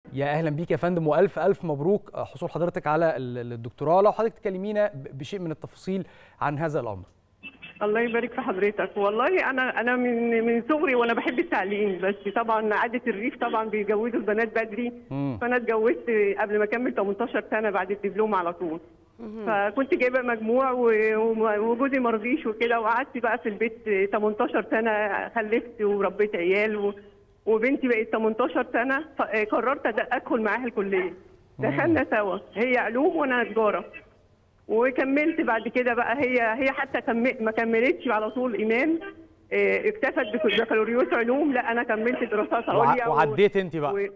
يا اهلا بيك يا فندم والف الف مبروك حصول حضرتك على ال- الدكتوراه لو حضرتك تكلمينا ب- بشيء من التفاصيل عن هذا الامر الله يبارك في حضرتك والله انا انا من من صغري وانا بحب التعليم بس طبعا عاده الريف طبعا بيجوزوا البنات بدري مم. فانا اتجوزت قبل ما اكمل 18 سنه بعد الدبلوم على طول فكنت جايبه مجموع و- وم- وجوزي ما رضيش وكده وقعدت بقى في البيت 18 سنه خلفت وربيت عيال و... وبنتي بقت 18 سنه فقررت أد- ادخل معاها الكليه دخلنا سوا هي علوم وانا تجاره وكملت بعد كده بقى هي هي حتى كم... ما كملتش على طول ايمان إيه، اكتفت بك- بكالوريوس علوم لا انا كملت دراسات عليا وع- و- وعديت انت بقى و...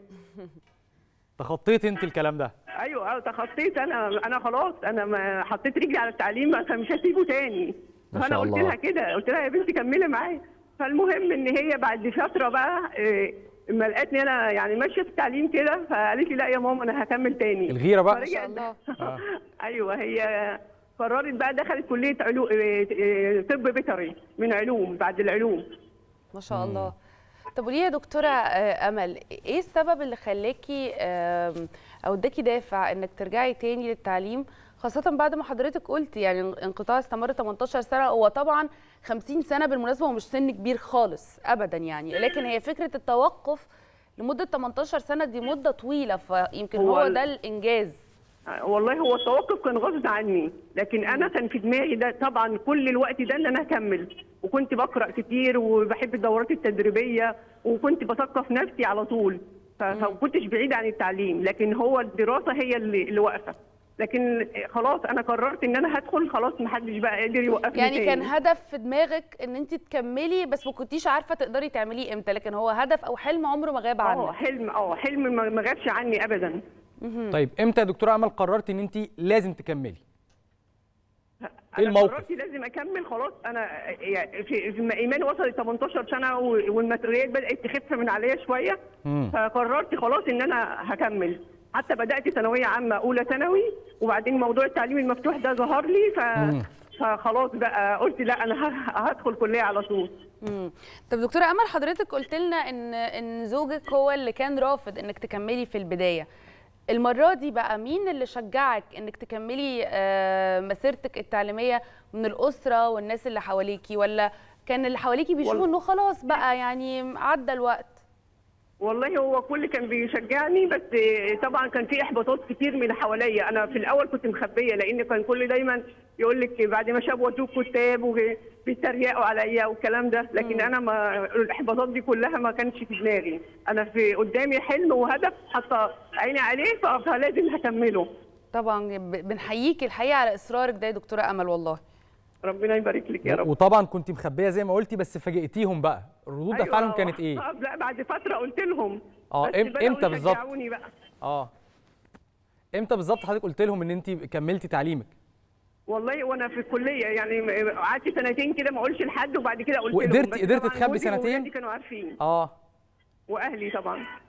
تخطيت انت الكلام ده ايوه اه تخطيت انا انا خلاص انا ما حطيت رجلي على التعليم بقى مش هسيبه تاني ما فانا شاء قلت الله. لها كده قلت لها يا بنتي كملي معايا فالمهم ان هي بعد فتره بقى إيه، اما لقتني انا يعني ماشيه في التعليم كده فقالت لي لا يا ماما انا هكمل تاني الغيره بقى فرجعت- ما شاء الله. آه. ايوه هي قررت بقى دخلت كليه علوم طب بيطري من علوم بعد العلوم ما شاء الله طب وليه يا دكتوره آه، امل ايه السبب اللي خلاكي آم، او اداكي دافع انك ترجعي تاني للتعليم خاصة بعد ما حضرتك قلت يعني انقطاع استمر 18 سنة هو طبعا 50 سنة بالمناسبة هو مش سن كبير خالص أبدا يعني لكن هي فكرة التوقف لمدة 18 سنة دي مدة طويلة فيمكن هو هو ال- ده الإنجاز والله هو التوقف كان غصب عني لكن انا كان في دماغي ده طبعا كل الوقت ده ان انا اكمل وكنت بقرا كتير وبحب الدورات التدريبيه وكنت بثقف نفسي على طول ف- فما كنتش بعيده عن التعليم لكن هو الدراسه هي اللي, اللي واقفه لكن خلاص انا قررت ان انا هدخل خلاص ما حدش بقى قادر يوقفني يعني تاني. كان هدف في دماغك ان انت تكملي بس ما كنتيش عارفه تقدري تعمليه امتى لكن هو هدف او حلم عمره ما غاب اه عنك حلم اه حلم ما ما غابش عني ابدا طيب امتى يا دكتوره امل قررت ان انت لازم تكملي انا الموقف؟ قررت لازم اكمل خلاص انا يعني في في ايماني وصلت 18 سنه و- والمسؤوليات بدات تخف من عليا شويه مم. فقررت خلاص ان انا هكمل حتى بدات ثانويه عامه اولى ثانوي وبعدين موضوع التعليم المفتوح ده ظهر لي ف فخلاص بقى قلت لا انا ه- هدخل كليه على طول مم. طب دكتوره امل حضرتك قلت لنا ان ان زوجك هو اللي كان رافض انك تكملي في البدايه المره دي بقى مين اللي شجعك انك تكملي آه، مسيرتك التعليميه من الاسره والناس اللي حواليكي ولا كان اللي حواليكي بيشوفوا وال- انه خلاص بقى يعني عدى الوقت والله هو كل كان بيشجعني بس طبعا كان في احباطات كتير من اللي حواليا انا في الاول كنت مخبيه لان كان كل دايما يقول لك بعد ما شافوا وجوه كتاب وبيتريقوا عليا والكلام ده لكن انا ما الاحباطات دي كلها ما كانتش في دماغي انا في قدامي حلم وهدف حاطه عيني عليه ف- فلازم هكمله طبعا ب- بنحييكي الحقيقه على اصرارك ده يا دكتوره امل والله ربنا يبارك لك يا رب وطبعا كنت مخبيه زي ما قلتي بس فاجئتيهم بقى ردود أيوة. افعالهم كانت ايه آه، لا بعد فتره قلت لهم آه، بس إم- بدأوا إمتى بالظبط؟ يشجعوني بقى اه امتى بالظبط حضرتك قلت لهم ان انت كملتي تعليمك والله وانا في الكليه يعني قعدت سنتين كده ما اقولش لحد وبعد كده قلت لهم وقدرتي- بس قدرتي طبعاً تخبي جوزي سنتين؟ وولادي كانوا عارفين اه واهلي طبعا